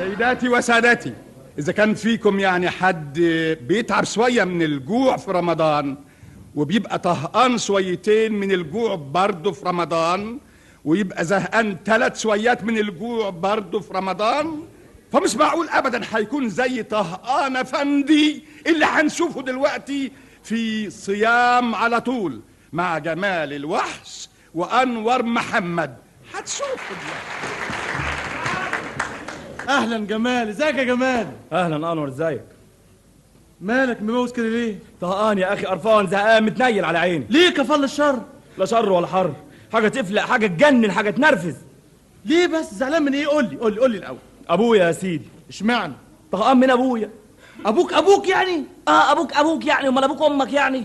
سيداتي وسادتي إذا كان فيكم يعني حد بيتعب شوية من الجوع في رمضان وبيبقى طهقان شويتين من الجوع برضه في رمضان ويبقى زهقان ثلاث شويات من الجوع برضه في رمضان فمش معقول أبدا هيكون زي طهقان أفندي اللي هنشوفه دلوقتي في صيام على طول مع جمال الوحش وأنور محمد هتشوفوا دلوقتي اهلا جمال ازيك يا جمال اهلا انور ازيك مالك مبوس كده ليه طهقان يا اخي قرفان زهقان متنيل على عيني ليه كفل الشر لا شر ولا حر حاجه تفلق حاجه تجنن حاجه تنرفز ليه بس زعلان من ايه قول لي قول لي قول لي الاول ابويا يا سيدي اشمعنى طهقان من ابويا ابوك ابوك يعني اه ابوك ابوك يعني امال ابوك امك يعني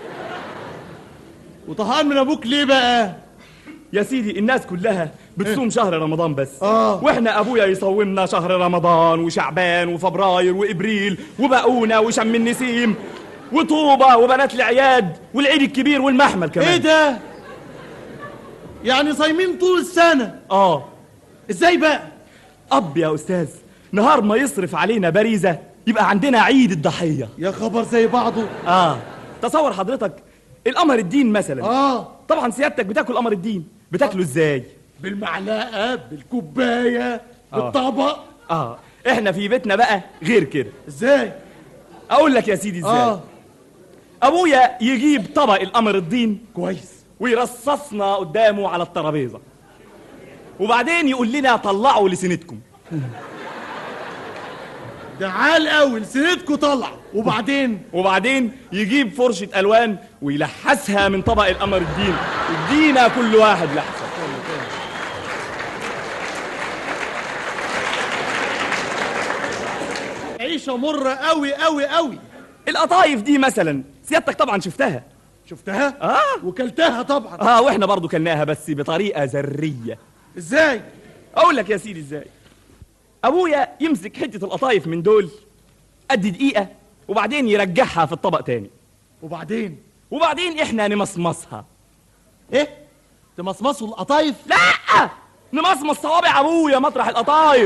وطهقان من ابوك ليه بقى يا سيدي الناس كلها بتصوم شهر رمضان بس آه. واحنا ابويا يصومنا شهر رمضان وشعبان وفبراير وابريل وبقونا وشم النسيم وطوبه وبنات العياد والعيد الكبير والمحمل كمان ايه ده يعني صايمين طول السنه اه ازاي بقى اب يا استاذ نهار ما يصرف علينا باريزه يبقى عندنا عيد الضحيه يا خبر زي بعضه اه تصور حضرتك القمر الدين مثلا اه طبعا سيادتك بتاكل قمر الدين بتاكله ازاي بالمعلقه بالكوبايه بالطبق اه احنا في بيتنا بقى غير كده ازاي اقول لك يا سيدي ازاي اه ابويا يجيب طبق القمر الدين كويس ويرصصنا قدامه على الترابيزه وبعدين يقول لنا طلعوا لسنتكم ده عال قوي لسنتكوا طلع وبعدين وبعدين يجيب فرشة ألوان ويلحسها من طبق القمر الدين يدينا كل واحد لحسة عيشه مره قوي قوي قوي القطايف دي مثلا سيادتك طبعا شفتها شفتها اه وكلتها طبعا اه واحنا برضو كلناها بس بطريقة ذرية ازاي اقول لك يا سيدي ازاي ابويا يمسك حتة القطايف من دول قد دقيقة وبعدين يرجعها في الطبق تاني وبعدين وبعدين احنا نمصمصها ايه تمصمصوا القطايف لا نمصمص صوابع ابويا مطرح القطايف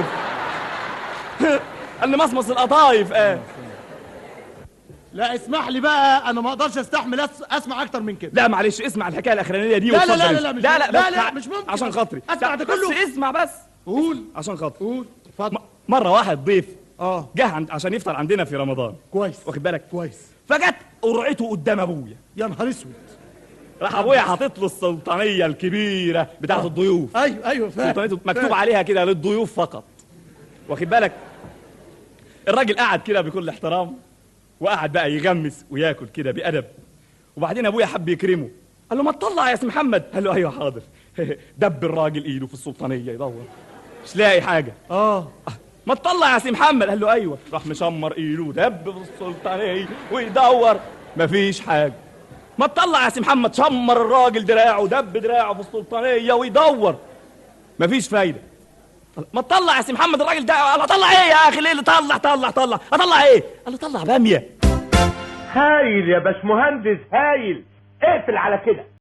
قال نمصمص القطايف اه لا اسمح لي بقى انا ما اقدرش استحمل أس... اسمع اكتر من كده لا معلش اسمع الحكايه الاخرانيه دي لا، لا، واتفضل لا، امشي. لا، مش لا لا ممكن. لا، بس لا، ع- مش ممكن. عشان خاطري أسمع لا، ده كله. بس اسمع بس قول عشان خاطري قول اتفضل م- مره واحد ضيف اه جه عند عشان يفطر عندنا في رمضان كويس واخد بالك كويس فجت قرعته قدام ابويا يا نهار اسود راح ابويا حاطط له السلطانيه الكبيره بتاعت الضيوف ايوه ايوه فاهم سلطانيته مكتوب فاهم. عليها كده للضيوف فقط واخد بالك الراجل قعد كده بكل احترام وقعد بقى يغمس وياكل كده بأدب وبعدين ابويا حب يكرمه قال له ما تطلع يا سي محمد قال له ايوه حاضر دب الراجل ايده في السلطانيه يدور مش لاقي حاجه اه ما تطلع يا سي محمد قال له ايوه راح مشمر ايده دب في السلطانيه ويدور مفيش حاجه ما تطلع يا سي محمد شمر الراجل دراعه دب دراعه في السلطانيه ويدور مفيش فايده ما تطلع يا سي محمد الراجل ده قال له طلع ايه يا اخي ليه اللي طلع طلع طلع اطلع ايه قال له طلع باميه هايل يا باشمهندس هايل اقفل على كده